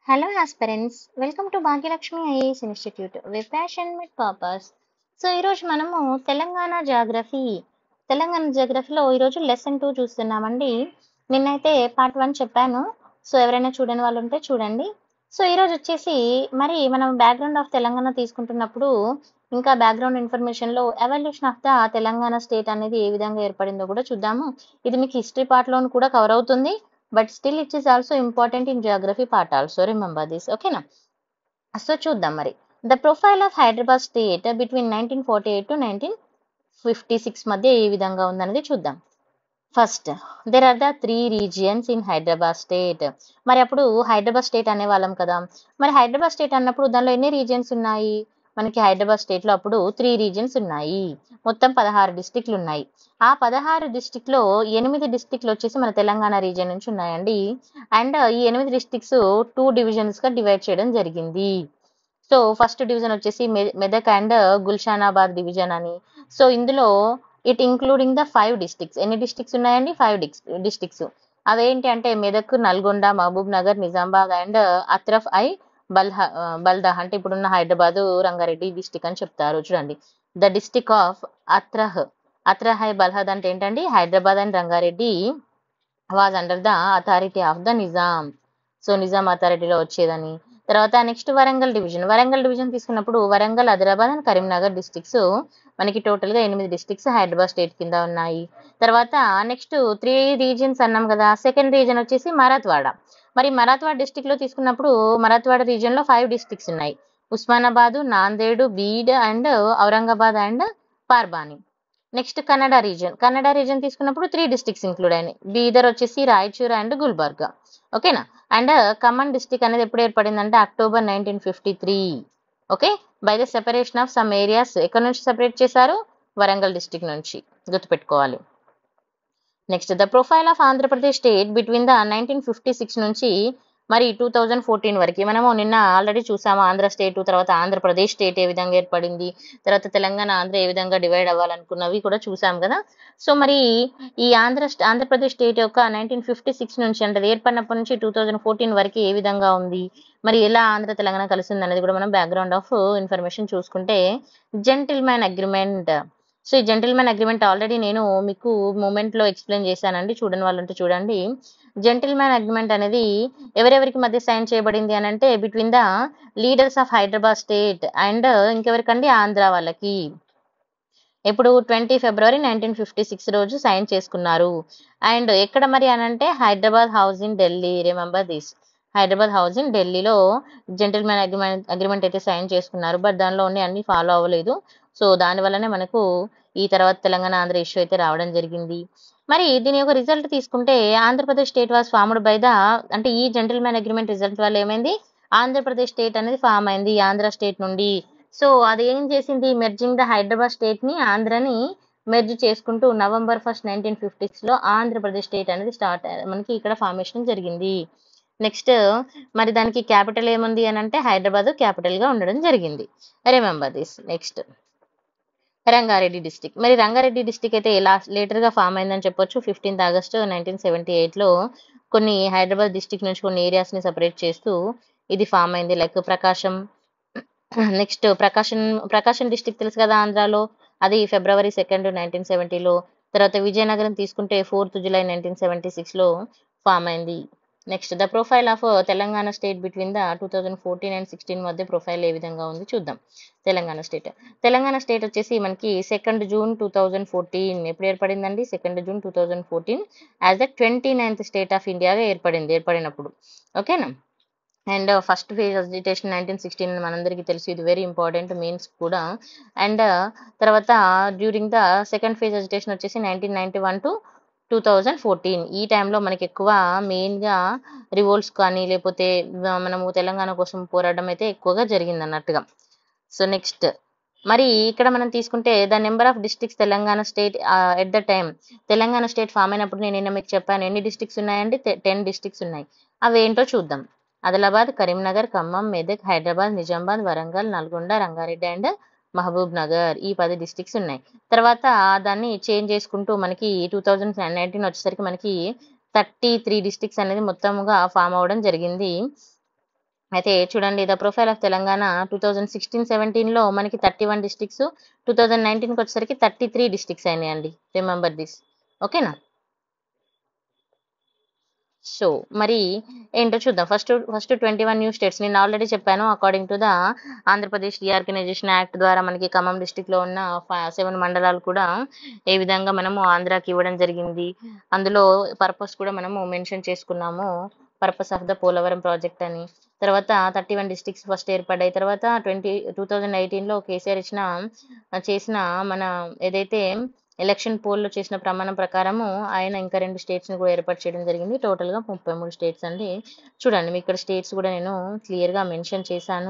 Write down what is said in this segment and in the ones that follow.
Hello aspirants, welcome to Bhagyalakshmi IAS institute with passion with purpose so ఈరోజు మనము Telangana geography Telangana జాగ్రఫీలో ఈరోజు lesson two చూస్తున్నామండి నిన్నైతే పార్ట్ వన్ చెప్పాను సో ఎవరైనా చూడని వాళ్ళు ఉంటే చూడండి సో ఈరోజు వచ్చేసి మరి మనం బ్యాక్గ్రౌండ్ ఆఫ్ తెలంగాణ తీసుకుంటున్నప్పుడు ఇంకా బ్యాక్గ్రౌండ్ ఇన్ఫర్మేషన్లో evolution of the Telangana state అనేది ఏ విధంగా ఏర్పడిందో కూడా చూద్దాము ఇది మీకు హిస్టరీ పార్ట్లోను కూడా కవర్ అవుతుంది but still it is also important in geography part also remember this ఓకేనా సో చూద్దాం మరి the profile of Hyderabad state between nineteen forty eight to nineteen fifty six మధ్య ఏ విధంగా ఉందనేది చూద్దాం first there are the three regions in Hyderabad state మరి అప్పుడు హైదరాబాద్ స్టేట్ అనేవాళ్ళం కదా మరి హైదరాబాద్ స్టేట్ అన్నప్పుడు దానిలో ఎన్ని రీజియన్స్ ఉన్నాయి మనకి హైదరాబాద్ స్టేట్లో అప్పుడు త్రీ రీజియన్స్ ఉన్నాయి మొత్తం పదహారు డిస్టిక్లు ఉన్నాయి ఆ పదహారు డిస్టిక్ లో ఎనిమిది డిస్టిక్లు వచ్చేసి మన తెలంగాణ రీజియన్ నుంచి ఉన్నాయండి అండ్ ఈ ఎనిమిది డిస్టిక్స్ టూ డివిజన్స్ గా డివైడ్ చేయడం జరిగింది సో ఫస్ట్ డివిజన్ వచ్చేసి మె- మెదక్ అండ్ గుల్షానాబాద్ డివిజన్ అని సో ఇందులో it including the five districts ఎన్ని డిస్టిక్స్ ఉన్నాయండి ఫైవ్ డిస్టిక్స్ అవేంటి అంటే మెదక్ నల్గొండ మహబూబ్ నగర్ నిజామాబాద్ అండ్ అత్రఫ్ ఐ బల్హ బల్దా అంటే ఇప్పుడున్న హైదరాబాద్ రంగారెడ్డి డిస్టిక్ అని చెప్తారు చూడండి the district of Atraf Atraf i Balda అంటే ఏంటండి Hyderabad and Rangareddy was under the authority of the Nizam so Nizam అథారిటీలో వచ్చేదని తర్వాత next Warangal division Warangal division తీసుకున్నప్పుడు వరంగల్ ఆదిలాబాద్ అండ్ కరీంనగర్ డిస్టిక్స్ మనకి టోటల్ గా ఎనిమిది డిస్టిక్స్ హైదరాబాద్ స్టేట్ కింద ఉన్నాయి తర్వాత నెక్స్ట్ త్రీ రీజియన్స్ అన్నాం కదా సెకండ్ రీజన్ వచ్చేసి మరాత్వాడ మరి మరాత్వాడ డిస్టిక్ లో తీసుకున్నప్పుడు మరాత్వాడ రీజియన్ లో ఫైవ్ డిస్టిక్స్ ఉన్నాయి Osmanabad Nanded Beed and Aurangabad and Parbhani next Kannada region Kannada region తీసుకున్నప్పుడు త్రీ డిస్టిక్స్ ఇంక్లూడ్ అయినాయి బీదర్ వచ్చేసి రాయచూర్ అండ్ గుల్బర్గా ఓకేనా అండ్ ఖమ్మం డిస్టిక్ అనేది ఎప్పుడు ఏర్పడిందంటే October nineteen fifty three okay by the separation of some areas ఎక్కడ నుంచి సెపరేట్ చేశారు వరంగల్ డిస్టిక్ నుంచి గుర్తుపెట్టుకోవాలి next the profile of Andhra Pradesh state between the nineteen fifty six నుంచి మరి టూ థౌజండ్ ఫోర్టీన్ వరకు మనము నిన్న ఆల్రెడీ చూసాము ఆంధ్ర స్టేట్ తర్వాత ఆంధ్రప్రదేశ్ స్టేట్ ఏ విధంగా ఏర్పడింది తర్వాత తెలంగాణ ఆంధ్ర ఏ విధంగా డివైడ్ అవ్వాలనుకున్నవి కూడా చూసాం కదా సో మరి ఈ ఆంధ్ర ఆంధ్రప్రదేశ్ స్టేట్ యొక్క నైన్టీన్ ఫిఫ్టీ సిక్స్ నుంచి అంటే అది ఏర్పడినప్పటి నుంచి టూ థౌజండ్ ఫోర్టీన్ వరకు ఏ విధంగా ఉంది మరి ఎలా ఆంధ్ర తెలంగాణ కలిసింది అనేది కూడా మనం బ్యాక్గ్రౌండ్ ఆఫ్ ఇన్ఫర్మేషన్ చూసుకుంటే జెంటిల్మ్యాన్ అగ్రిమెంట్ సో ఈ జెంటిల్మెన్ అగ్రిమెంట్ ఆల్రెడీ నేను మీకు మూమెంట్ లో ఎక్స్ప్లెయిన్ చేశానండి చూడని వాళ్ళు ఉంటే చూడండి జెంటిల్మెన్ అగ్రిమెంట్ అనేది ఎవరెవరికి మధ్య సైన్ చేయబడింది అని అంటే between the leaders of Hyderabad state and ఇంకెవరికండి ఆంధ్ర వాళ్ళకి ఇప్పుడు twenty February nineteen fifty six రోజు సైన్ చేసుకున్నారు అండ్ ఎక్కడ మరి అని అంటే Hyderabad house in Delhi remember this Hyderabad house in ఢిల్లీలో జెంటిల్మెన్ అగ్రిమెంట్ అగ్రిమెంట్ అయితే సైన్ చేసుకున్నారు బట్ దానిలో ఉండి అన్ని ఫాలో అవ్వలేదు సో దాని వల్లనే మనకు ఈ తర్వాత తెలంగాణ ఆంధ్ర ఇష్యూ అయితే రావడం జరిగింది మరి దీని యొక్క రిజల్ట్ తీసుకుంటే Andhra Pradesh state was formed by the అంటే ఈ జెంటిల్మెన్ అగ్రిమెంట్ రిజల్ట్ వల్ల ఏమైంది ఆంధ్రప్రదేశ్ స్టేట్ అనేది ఫామ్ అయింది ఈ ఆంధ్ర స్టేట్ నుండి సో అది ఏం చేసింది మెర్జింగ్ ద హైదరాబాద్ స్టేట్ ని ఆంధ్రని మెర్జ్ చేసుకుంటూ నవంబర్ ఫస్ట్ నైన్టీన్ ఫిఫ్టీస్ లో ఆంధ్రప్రదేశ్ స్టేట్ అనేది స్టార్ట్ మనకి ఇక్కడ ఫార్మేషన్ జరిగింది నెక్స్ట్ మరి దానికి క్యాపిటల్ ఏముంది అని అంటే హైదరాబాద్ క్యాపిటల్ గా ఉండడం జరిగింది remember this next Rangareddy district మరి రంగారెడ్డి డిస్టిక్ అయితే ఎలా లేటర్ గా ఫామ్ అయిందని చెప్పొచ్చు fifteenth August nineteen seventy eight లో కొన్ని హైదరాబాద్ డిస్టిక్ నుంచి కొన్ని ఏరియాస్ ని సపరేట్ చేస్తూ ఇది ఫామ్ అయింది like Prakasam next Prakasam Prakasam district తెలుసు కదా ఆంధ్రాలో అది ఫిబ్రవరి సెకండ్ నైన్టీన్ సెవెంటీలో తర్వాత విజయనగరం తీసుకుంటే ఫోర్త్ జూలై నైన్టీన్ సెవెంటీ సిక్స్లో ఫామ్ అయింది next the profile of Telangana state between the two thousand fourteen and sixteen మధ్య ప్రొఫైల్ ఏ విధంగా ఉంది చూద్దాం తెలంగాణ స్టేట్ తెలంగాణ స్టేట్ వచ్చేసి మనకి second June two thousand fourteen ఎప్పుడు ఏర్పడిందండి second June two thousand fourteen as the twenty ninth state of ఇండియాగా ఏర్పడింది ఏర్పడినప్పుడు ఓకేనా and first phase agitation nineteen sixteen మనందరికీ తెలుసు ఇది వెరీ ఇంపార్టెంట్ మీన్స్ కూడా అండ్ తర్వాత during the second phase agitation వచ్చేసి nineteen ninety one to two thousand fourteen ఈ టైంలో మనకి ఎక్కువ మెయిన్గా రివోల్ట్స్ కానీ లేకపోతే మనము తెలంగాణ కోసం పోరాటం అయితే ఎక్కువగా జరిగింది అన్నట్టుగా సో నెక్స్ట్ మరి ఇక్కడ మనం తీసుకుంటే the number of districts Telangana state at the time Telangana state form అయినప్పుడు నేను నిన్న మీకు చెప్పాను ఎన్ని డిస్ట్రిక్ట్స్ ఉన్నాయండి టెన్ డిస్ట్రిక్ట్స్ ఉన్నాయి అవి ఏంటో చూద్దాం ఆదిలాబాద్ కరీంనగర్ ఖమ్మం మెదక్ హైదరాబాద్ నిజామాబాద్ వరంగల్ నల్గొండ రంగారెడ్డి అండ్ మహబూబ్ నగర్ ఈ పది డిస్ట్రిక్ట్స్ ఉన్నాయి తర్వాత దాన్ని చేంజ్ చేసుకుంటూ మనకి టూ థౌజండ్ నైన్టీన్ వచ్చేసరికి మనకి థర్టీ త్రీ డిస్ట్రిక్ట్స్ అనేది మొత్తముగా ఫామ్ అవ్వడం జరిగింది అయితే చూడండి the profile of Telangana two thousand sixteen సెవెంటీన్లో మనకి thirty one districts two thousand నైన్టీన్కి వచ్చేసరికి థర్టీ త్రీ డిస్ట్రిక్ట్స్ అయినాయండి రిమెంబర్ దిస్ ఓకేనా సో మరి ఏంటో చూద్దాం first first twenty one new states నేను ఆల్రెడీ చెప్పాను according to the Andhra Pradesh reorganization act ద్వారా మనకి ఖమ్మం డిస్టిక్లో ఉన్న సెవెన్ మండలాలు కూడా ఏ విధంగా మనము ఆంధ్రాకి ఇవ్వడం జరిగింది అందులో పర్పస్ కూడా మనము మెన్షన్ చేసుకున్నాము purpose of the Polavaram project అని తర్వాత థర్టీ వన్ డిస్ట్రిక్ట్స్ ఫస్ట్ ఏర్పడ్డాయి తర్వాత ట్వంటీ టూ థౌజండ్ ఎయిటీన్లో కేసీఆర్ ఇచ్చిన చేసిన మన ఏదైతే ఎలక్షన్ పోల్లో చేసిన ప్రమాణం ప్రకారము ఆయన ఇంకా రెండు స్టేట్స్ని కూడా ఏర్పాటు చేయడం జరిగింది టోటల్గా ముప్పై మూడు స్టేట్స్ అండి చూడండి మీ ఇక్కడ స్టేట్స్ కూడా నేను క్లియర్గా మెన్షన్ చేశాను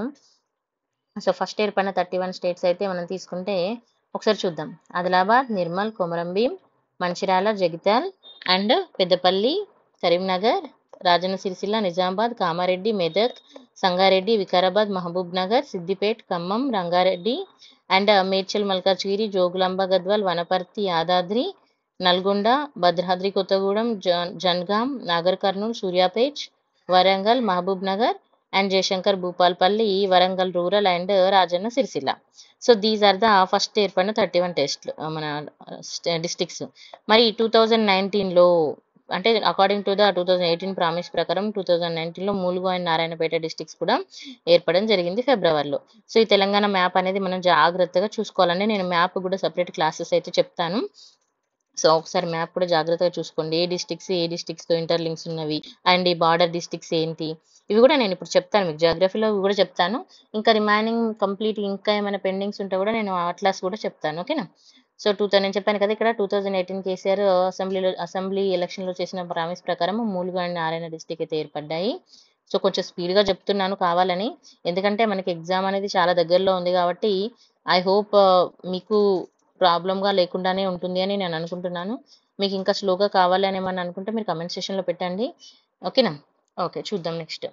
సో ఫస్ట్ ఏర్పడిన థర్టీ వన్ స్టేట్స్ అయితే మనం తీసుకుంటే ఒకసారి చూద్దాం ఆదిలాబాద్ నిర్మల్ కొమరంభీం మంచిర్యాల జగిత్యాల్ అండ్ పెద్దపల్లి కరీంనగర్ రాజన్న సిరిసిల్ల నిజామాబాద్ కామారెడ్డి మెదక్ సంగారెడ్డి వికారాబాద్ మహబూబ్ నగర్ సిద్దిపేట్ ఖమ్మం రంగారెడ్డి అండ్ మేడ్చల్ మల్కాజ్గిరి జోగులాంబ గద్వాల్ వనపర్తి యాదాద్రి నల్గొండ భద్రాద్రి కొత్తగూడెం జన్ Jangaon Nagar Kurnool Suryapet Warangal Mahabub Nagar and Jayashankar Bhupalpally Warangal rural and Rajanna Sircilla so these are the first ఏర్పడిన థర్టీ వన్ టెస్ట్లు మన డిస్ట్రిక్ట్స్ మరి టూ థౌజండ్ నైన్టీన్లో అంటే according to the two thousand eighteen promise ప్రకారం టూ థౌజండ్ నైన్టీన్లో మూలుగు అండ్ నారాయణపేట డిస్ట్రిక్ట్స్ కూడా ఏర్పడడం జరిగింది ఫిబ్రవరిలో సో ఈ తెలంగాణ మ్యాప్ అనేది మనం జాగ్రత్తగా చూసుకోవాలండి నేను మ్యాప్ కూడా సపరేట్ క్లాసెస్ అయితే చెప్తాను సో ఒకసారి మ్యాప్ కూడా జాగ్రత్తగా చూసుకోండి ఏ డిస్ట్రిక్ట్స్ ఏ డిస్ట్రిక్ట్స్తో ఇంటర్లింక్స్ ఉన్నవి అండ్ ఈ బార్డర్ డిస్ట్రిక్ట్స్ ఏంటి ఇవి కూడా నేను ఇప్పుడు చెప్తాను మీకు జాగ్రఫీలో ఇవి కూడా చెప్తాను ఇంకా రిమైనింగ్ కంప్లీట్ ఇంకా ఏమైనా పెండింగ్స్ ఉంటే కూడా నేను అట్లాస్ కూడా చెప్తాను ఓకేనా సో టూ నేను చెప్పాను కదా ఇక్కడ టూ థౌజండ్ ఎయిటీన్ కేసీఆర్ అసెంబ్లీలో అసెంబ్లీ ఎలక్షన్లో చేసిన ప్రామిస్ ప్రకారం మూలుగు అండ్ నారాయణ డిస్టిక్ అయితే ఏర్పడ్డాయి సో కొంచెం స్పీడ్గా చెప్తున్నాను కావాలని ఎందుకంటే మనకి ఎగ్జామ్ అనేది చాలా దగ్గరలో ఉంది కాబట్టి ఐ హోప్ మీకు ప్రాబ్లంగా లేకుండానే ఉంటుంది అని నేను అనుకుంటున్నాను మీకు ఇంకా స్లోగా కావాలి అని ఏమన్నా అనుకుంటే మీరు కమెంట్ సెషన్లో పెట్టండి ఓకేనా ఓకే చూద్దాం నెక్స్ట్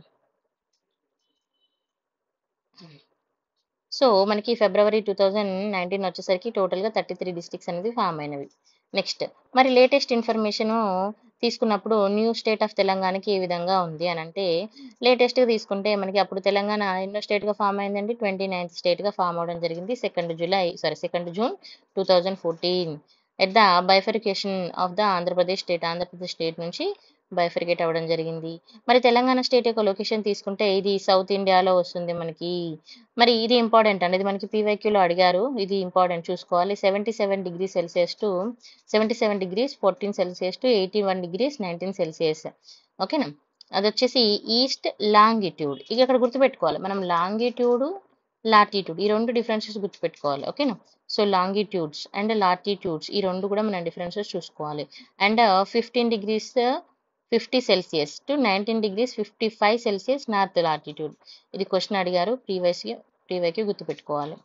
సో మనకి ఫిబ్రవరి టూ థౌజండ్ నైన్టీన్ వచ్చేసరికి టోటల్గా థర్టీ త్రీ డిస్ట్రిక్ట్స్ అనేది ఫామ్ అయినవి నెక్స్ట్ మరి లేటెస్ట్ ఇన్ఫర్మేషను తీసుకున్నప్పుడు న్యూ స్టేట్ ఆఫ్ తెలంగాణకి ఏ విధంగా ఉంది అని అంటే లేటెస్ట్గా తీసుకుంటే మనకి అప్పుడు తెలంగాణ ఎన్నో స్టేట్గా ఫామ్ అయిందండి ట్వంటీ నైన్త్ స్టేట్గా ఫామ్ అవడం జరిగింది second July sorry second June two thousand fourteen at the bifurcation of the Andhra Pradesh state Andhra Pradesh state నుంచి బైఫరికేట్ అవ్వడం జరిగింది మరి తెలంగాణ స్టేట్ యొక్క లొకేషన్ తీసుకుంటే ఇది సౌత్ ఇండియాలో వస్తుంది మనకి మరి ఇది ఇంపార్టెంట్ అండి ఇది మనకి పీవైక్యూలో అడిగారు ఇది ఇంపార్టెంట్ చూసుకోవాలి seventy seven degree celsius to seventy seven degrees fourteen celsius to eighty one degrees nineteen celsius ఓకేనా అది వచ్చేసి ఈస్ట్ లాంగిట్యూడ్ ఇక ఇక్కడ గుర్తుపెట్టుకోవాలి మనం లాంగిట్యూడ్ లాటిట్యూడ్ ఈ రెండు డిఫరెన్సెస్ గుర్తుపెట్టుకోవాలి ఓకేనా సో లాంగిట్యూడ్స్ అండ్ లాటిట్యూడ్స్ ఈ రెండు కూడా మనం డిఫరెన్సెస్ చూసుకోవాలి and fifteen degrees fifty celsius to nineteen degrees fifty five celsius north latitude ఇది క్వశ్చన్ అడిగారు ప్రీవియస్ ప్రీవైకి గుర్తుపెట్టుకోవాలి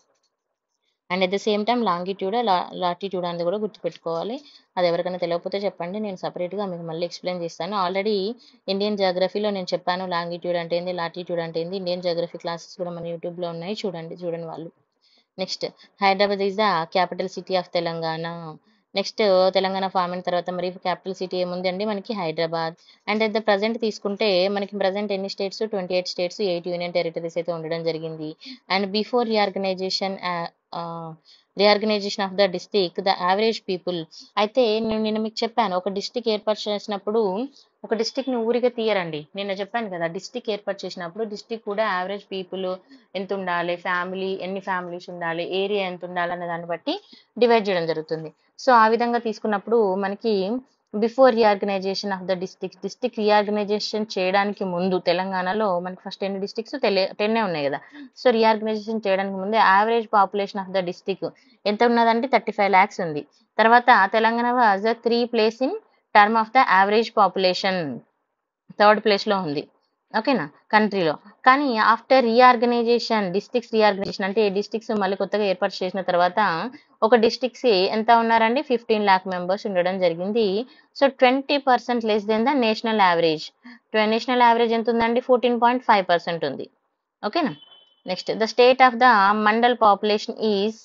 and at the same time longitude latitude అనేది కూడా గుర్తుపెట్టుకోవాలి అది ఎవరికైనా తెలియకపోతే చెప్పండి నేను సపరేట్గా మీకు మళ్ళీ ఎక్స్ప్లెయిన్ చేస్తాను ఆల్రెడీ ఇండియన్ జాగ్రఫీలో నేను చెప్పాను లాంగిట్యూడ్ అంటే ఏంది లాటిట్యూడ్ అంటే ఏంది ఇండియన్ జాగ్రఫీ క్లాసెస్ కూడా మన యూట్యూబ్లో ఉన్నాయి చూడండి చూడండి వాళ్ళు next Hyderabad is the capital city of Telangana next Telangana form అయిన తర్వాత మరి క్యాపిటల్ సిటీ ఏముందండి మనకి Hyderabad and at the present తీసుకుంటే మనకి ప్రజెంట్ ఎన్ని states twenty eight states eight union territories అయితే ఉండడం జరిగింది and before reorganisation reorganisation of the district the average people అయితే నేను నిన్న మీకు చెప్పాను ఒక డిస్టిక్ ఏర్పాటు చేసినప్పుడు ఒక డిస్టిక్ని ఊరిగా తీయరండి నిన్న చెప్పాను కదా డిస్టిక్ ఏర్పాటు చేసినప్పుడు డిస్టిక్ కూడా యావరేజ్ పీపుల్ ఎంత ఉండాలి ఫ్యామిలీ ఎన్ని ఫ్యామిలీస్ ఉండాలి ఏరియా ఎంత ఉండాలి అనే దాన్ని బట్టి డివైడ్ చేయడం జరుగుతుంది సో ఆ విధంగా తీసుకున్నప్పుడు మనకి before reorganisation of the district district reorganisation చేయడానికి ముందు తెలంగాణలో మనకి ఫస్ట్ ఎన్ని డిస్ట్రిక్ట్స్ టెలే టెన్నే ఉన్నాయి కదా సో రీఆర్గనైజేషన్ చేయడానికి ముందు average population of the district ఎంత ఉన్నదంటే థర్టీ ఫైవ్ ల్యాక్స్ ఉంది తర్వాత Telangana was three place in term of the average population third ప్లేస్లో ఉంది ఓకేనా కంట్రీలో కానీ ఆఫ్టర్ రీఆర్గనైజేషన్ డిస్ట్రిక్ట్స్ రీఆర్గనైజేషన్ అంటే ఈ డిస్ట్రిక్ట్స్ మళ్ళీ కొత్తగా ఏర్పాటు చేసిన తర్వాత ఒక డిస్ట్రిక్ట్స్ ఎంత ఉన్నారండి ఫిఫ్టీన్ ల్యాక్ మెంబర్స్ ఉండడం జరిగింది so twenty percent less than the national average national average ఎంత ఉందండి ఫోర్టీన్ పాయింట్ ఫైవ్ పర్సెంట్ ఉంది ఓకేనా next the state of the mandal population is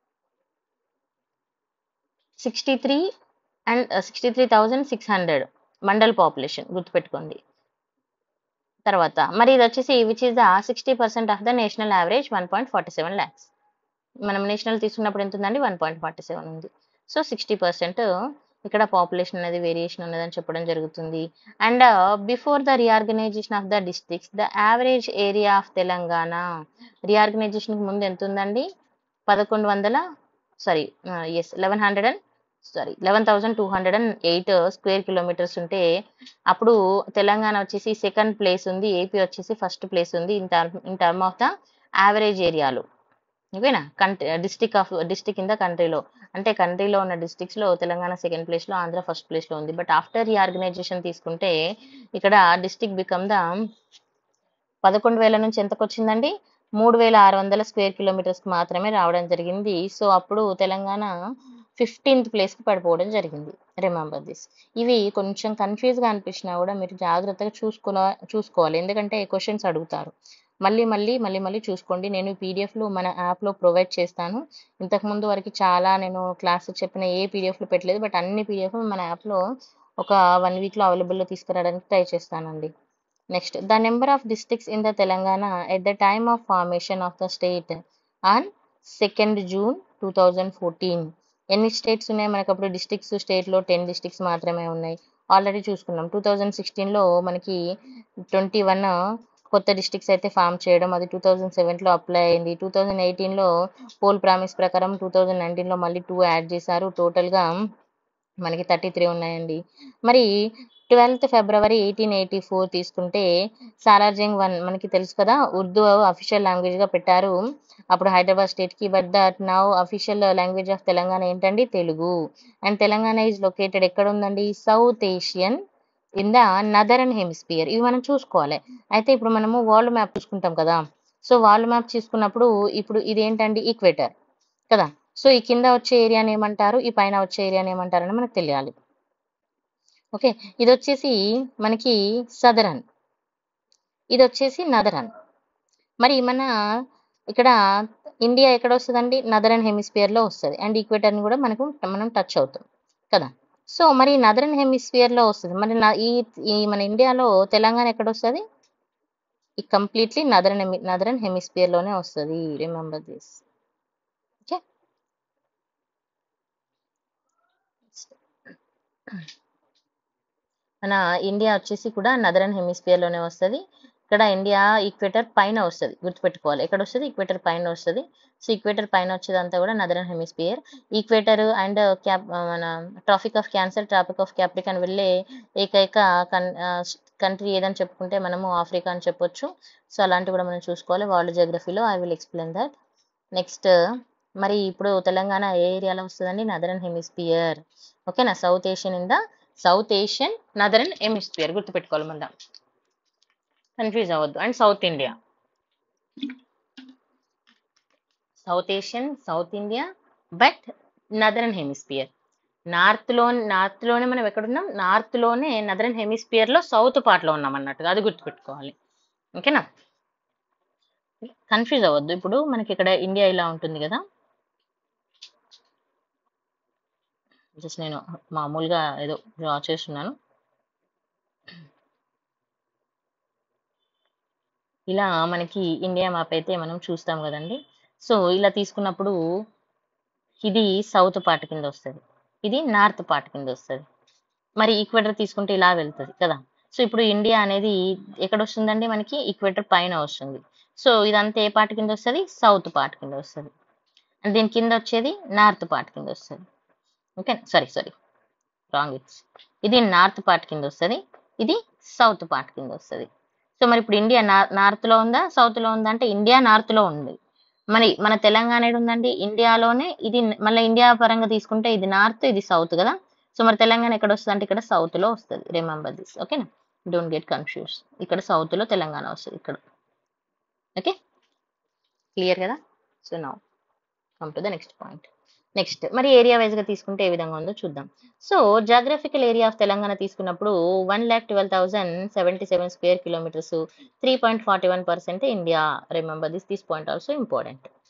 sixty three and sixty three thousand six hundred mandal population గుర్తుపెట్టుకోండి తర్వాత మరి ఇది వచ్చేసి which is the sixty percent of the national average one point forty seven lakhs మనం national తీసుకున్నప్పుడు ఎంత ఉందండి వన్ పాయింట్ ఫార్టీ సెవెన్ ఉంది సో సిక్స్టీ పర్సెంట్ ఇక్కడ పాపులేషన్ అనేది వేరియేషన్ ఉన్నదని చెప్పడం జరుగుతుంది and before the reorganisation of the districts the average area of Telangana రీఆర్గనైజేషన్కి ముందు ఎంత ఉందండి పదకొండు వందల సారీ ఎస్ eleven hundred and sorry eleven thousand two hundred and eight square kilometres ఉంటే అప్పుడు తెలంగాణ వచ్చేసి సెకండ్ ప్లేస్ ఉంది ఏపీ వచ్చేసి ఫస్ట్ ప్లేస్ ఉంది in term in term of the average ఏరియాలో ఓకేనా country district of district in the కంట్రీలో అంటే కంట్రీలో ఉన్న districts లో తెలంగాణ సెకండ్ ప్లేస్లో ఆంధ్ర ఫస్ట్ ప్లేస్లో ఉంది బట్ ఆఫ్టర్ రీఆర్గనైజేషన్ తీసుకుంటే ఇక్కడ డిస్టిక్ బికమ్ ద పదకొండు వేల నుంచి ఎంతకు వచ్చిందండి మూడు వేల ఆరు వందల స్క్వేర్ కిలోమీటర్స్కి మాత్రమే రావడం జరిగింది సో అప్పుడు తెలంగాణ ఫిఫ్టీన్త్ ప్లేస్కి పడిపోవడం జరిగింది రిమెంబర్ దిస్ ఇవి కొంచెం కన్ఫ్యూజ్గా అనిపించినా కూడా మీరు జాగ్రత్తగా చూసుకో చూసుకోవాలి ఎందుకంటే క్వశ్చన్స్ అడుగుతారు మళ్ళీ మళ్ళీ మళ్ళీ మళ్ళీ చూసుకోండి నేను పీడిఎఫ్లు మన యాప్లో ప్రొవైడ్ చేస్తాను ఇంతకుముందు వరకు చాలా నేను క్లాస్ చెప్పిన ఏ పీడిఎఫ్లు పెట్టలేదు బట్ అన్ని పీడిఎఫ్లు మన యాప్లో ఒక వన్ వీక్లో అవైలబుల్లో తీసుకురావడానికి ట్రై చేస్తానండి next the number of districts in the Telangana at the time of formation of the state on second June two thousand fourteen ఎన్ని స్టేట్స్ ఉన్నాయి మనకు అప్పుడు డిస్ట్రిక్ట్స్ స్టేట్లో టెన్ డిస్ట్రిక్ట్స్ మాత్రమే ఉన్నాయి ఆల్రెడీ చూసుకున్నాం టూ థౌజండ్ సిక్స్టీన్లో మనకి ట్వంటీ వన్ కొత్త డిస్ట్రిక్ట్స్ అయితే ఫామ్ చేయడం అది టూ థౌజండ్ సెవెన్లో అప్లై అయింది టూ థౌజండ్ ఎయిటీన్లో పోల్ ప్రామిస్ ప్రకారం టూ థౌజండ్ నైన్టీన్లో మళ్ళీ టూ యాడ్ చేశారు టోటల్గా మనకి థర్టీ త్రీ ఉన్నాయండి మరి twelfth February eighteen eighty four తీసుకుంటే సాలార్జంగ్ వన్ మనకి తెలుసు కదా ఉర్దూ అఫీషియల్ లాంగ్వేజ్గా పెట్టారు అప్పుడు హైదరాబాద్ స్టేట్కి but that now official language of Telangana ఏంటండి Telugu and Telangana is located ఎక్కడ ఉందండి south Asian in the northern hemisphere ఇవి మనం చూసుకోవాలి అయితే ఇప్పుడు మనము వరల్డ్ మ్యాప్ చూసుకుంటాం కదా సో వరల్డ్ మ్యాప్ చూసుకున్నప్పుడు ఇప్పుడు ఇది ఏంటండి ఈక్వేటర్ కదా సో ఈ కింద వచ్చే ఏరియాని ఏమంటారు ఈ పైన వచ్చే ఏరియాని ఏమంటారు అని మనకు తెలియాలి ఓకే ఇది వచ్చేసి మనకి సదరన్ ఇది వచ్చేసి నదరన్ మరి మన ఇక్కడ ఇండియా ఎక్కడ వస్తుందండి నదరన్ హెమిస్పియర్లో వస్తుంది అండ్ ఈక్వేటర్ని కూడా మనకు మనం టచ్ అవుతాం కదా సో మరి నదరన్ హెమిస్పియర్లో వస్తుంది మరి నా- ఈ ఈ మన ఇండియాలో తెలంగాణ ఎక్కడ వస్తుంది ఈ కంప్లీట్లీ నదరన్ హెమి నదరన్ హెమిస్పియర్లోనే వస్తుంది రిమెంబర్ దిస్ ఓకే మన ఇండియా వచ్చేసి కూడా నదరన్ హెమిస్పియర్లోనే వస్తుంది ఇక్కడ ఇండియా ఈక్వేటర్ పైన వస్తుంది గుర్తుపెట్టుకోవాలి ఎక్కడ వస్తుంది ఈక్వేటర్ పైన వస్తుంది సో ఈక్వేటర్ పైన వచ్చేదంతా కూడా northern hemisphere equator and cap మన tropic of cancer tropic of capricorn వెళ్ళే ఏకైక కన్ కంట్రీ ఏదని చెప్పుకుంటే మనము ఆఫ్రికా అని చెప్పొచ్చు సో అలాంటివి కూడా మనం చూసుకోవాలి వరల్డ్ జోగ్రఫీలో I will explain that next మరి ఇప్పుడు తెలంగాణ ఏ ఏరియాలో వస్తుందండి నదరన్ హెమిస్పియర్ ఓకేనా south Asian in the south Asian northern hemisphere గుర్తుపెట్టుకోవాలి మనం కన్ఫ్యూజ్ అవ్వద్దు and south India south Asian south India but northern hemisphere నార్త్లో నార్త్లోనే మనం ఎక్కడున్నాం నార్త్లోనే నదరన్ హెమిస్పియర్లో సౌత్ పార్ట్లో ఉన్నాం అన్నట్టుగా అది గుర్తుపెట్టుకోవాలి ఓకేనా కన్ఫ్యూజ్ అవ్వద్దు ఇప్పుడు మనకి ఇక్కడ ఇండియా ఇలా ఉంటుంది కదా జస్ట్ నేను మామూలుగా ఏదో డ్రా చేస్తున్నాను ఇలా మనకి ఇండియా మ్యాప్ అయితే మనం చూస్తాం కదండి సో ఇలా తీసుకున్నప్పుడు ఇది సౌత్ పార్ట్ కింద వస్తుంది ఇది నార్త్ పార్ట్ కింద వస్తుంది మరి ఈక్వేటర్ తీసుకుంటే ఇలా వెళ్తుంది కదా సో ఇప్పుడు ఇండియా అనేది ఎక్కడ వస్తుందండి మనకి ఈక్వేటర్ పైన వస్తుంది సో ఇదంతా ఏ పార్ట్ కింద వస్తుంది సౌత్ పార్ట్ కింద వస్తుంది అండ్ దీని కింద వచ్చేది నార్త్ పార్ట్ కింద వస్తుంది okay sorry sorry wrong it's ఇది నార్త్ పార్ట్ కింద వస్తుంది ఇది సౌత్ పార్ట్ కింద వస్తుంది సో మరి ఇప్పుడు ఇండియా నార్త్ లో ఉందా సౌత్ లో ఉందా అంటే ఇండియా నార్త్ లో ఉంది మరి మన తెలంగాణ ఏడు ఉందండి ఇండియాలోనే ఇది మళ్ళీ ఇండియా పరంగా తీసుకుంటే ఇది నార్త్ ఇది సౌత్ కదా సో మరి తెలంగాణ ఎక్కడ వస్తుంది అంటే ఇక్కడ సౌత్ లో వస్తుంది రిమెంబర్ దిస్ ఓకేనా డోంట్ గెట్ కన్ఫ్యూజ్ ఇక్కడ సౌత్ లో తెలంగాణ వస్తుంది ఇక్కడ ఓకే క్లియర్ కదా so now come to the next point next మరి ఏరియా వైజ్ గా తీసుకుంటే ఏ విధంగా ఉందో చూద్దాం so geographical area of Telangana తీసుకున్నప్పుడు one lakh twelve thousand seventy seven square kilometres three point forty one percent India remember this this point also important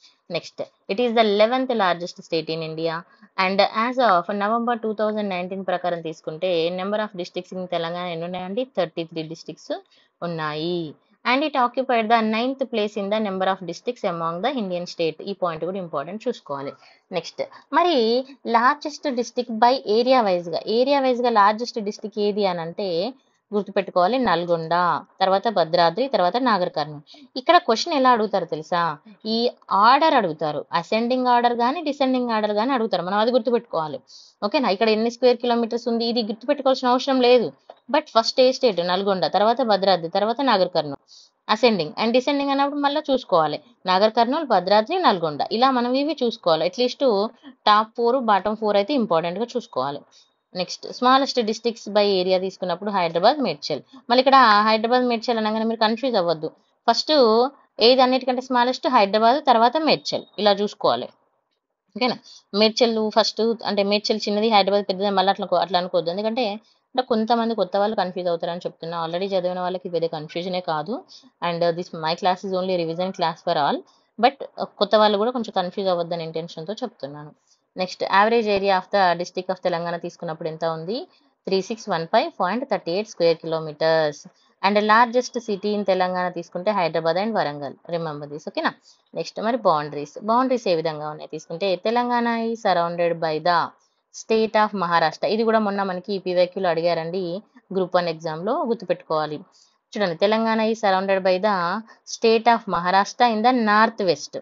next it is the eleventh largest state in India and as of November two thousand nineteen ప్రకారం తీసుకుంటే number of districts in Telangana ఎన్ని ఉన్నాయండి thirty three districts ఉన్నాయి and it occupied the ninth place in the number of districts among the Indian state ఈ point కూడా important చూసుకోవాలి next మరి largest district by area వైజ్గా ఏరియా వైజ్గా లార్జెస్ట్ డిస్ట్రిక్ట్ ఏది అని అంటే గుర్తుపెట్టుకోవాలి నల్గొండ తర్వాత భద్రాద్రి తర్వాత నాగర్ కర్నూల్ ఇక్కడ క్వశ్చన్ ఎలా అడుగుతారు తెలుసా ఈ ఆర్డర్ అడుగుతారు అసెండింగ్ ఆర్డర్ కానీ డిసెండింగ్ ఆర్డర్ కానీ అడుగుతారు మనం అది గుర్తుపెట్టుకోవాలి ఓకేనా ఇక్కడ ఎన్ని స్క్వేర్ కిలోమీటర్స్ ఉంది ఇది గుర్తుపెట్టుకోవాల్సిన అవసరం లేదు బట్ ఫస్ట్ ఏ స్టేట్ నల్గొండ తర్వాత భద్రాద్రి తర్వాత Nagarkurnool ascending and descending అన్నప్పుడు మళ్ళీ చూసుకోవాలి నాగర్ కర్నూల్ భద్రాద్రి నల్గొండ ఇలా మనం ఇవి చూసుకోవాలి at least top four bottom four అయితే important గా చూసుకోవాలి next smallest districts by area తీసుకున్నప్పుడు హైదరాబాద్ మేడ్చల్ మళ్ళీ ఇక్కడ హైదరాబాద్ మేడ్చల్ అనగానే మీరు కన్ఫ్యూజ్ అవ్వద్దు ఫస్ట్ ఏది అన్నిటికంటే స్మాలెస్ట్ హైదరాబాద్ తర్వాత మేడ్చల్ ఇలా చూసుకోవాలి ఓకేనా మేడ్చల్ ఫస్ట్ అంటే మేడ్చల్ చిన్నది హైదరాబాద్ పెద్దది మళ్ళీ అట్లా అట్లా అనుకోవద్దు ఎందుకంటే అంటే కొంతమంది కొత్త వాళ్ళు కన్ఫ్యూజ్ అవుతారని చెప్తున్నా ఆల్రెడీ చదివిన వాళ్ళకి పెద్ద కన్ఫ్యూజనే కాదు and this my class is only revision class for all but కొత్త వాళ్ళు కూడా కొంచెం కన్ఫ్యూజ్ అవ్వద్దని ఇంటెన్షన్తో చెప్తున్నాను next average area of the district of Telangana తీసుకున్నప్పుడు ఎంత ఉంది three six one five point thirty eight square kilometres and largest city in Telangana తీసుకుంటే Hyderabad and Warangal remember this ఓకేనా నెక్స్ట్ మరి బౌండరీస్ బౌండరీస్ ఏ విధంగా ఉన్నాయి తీసుకుంటే Telangana is surrounded by the state of Maharashtra ఇది కూడా మొన్న మనకి ఈపీవైక్యూలో అడిగారండి గ్రూప్ వన్ ఎగ్జామ్లో గుర్తుపెట్టుకోవాలి చూడండి Telangana is surrounded by the state of Maharashtra in the north west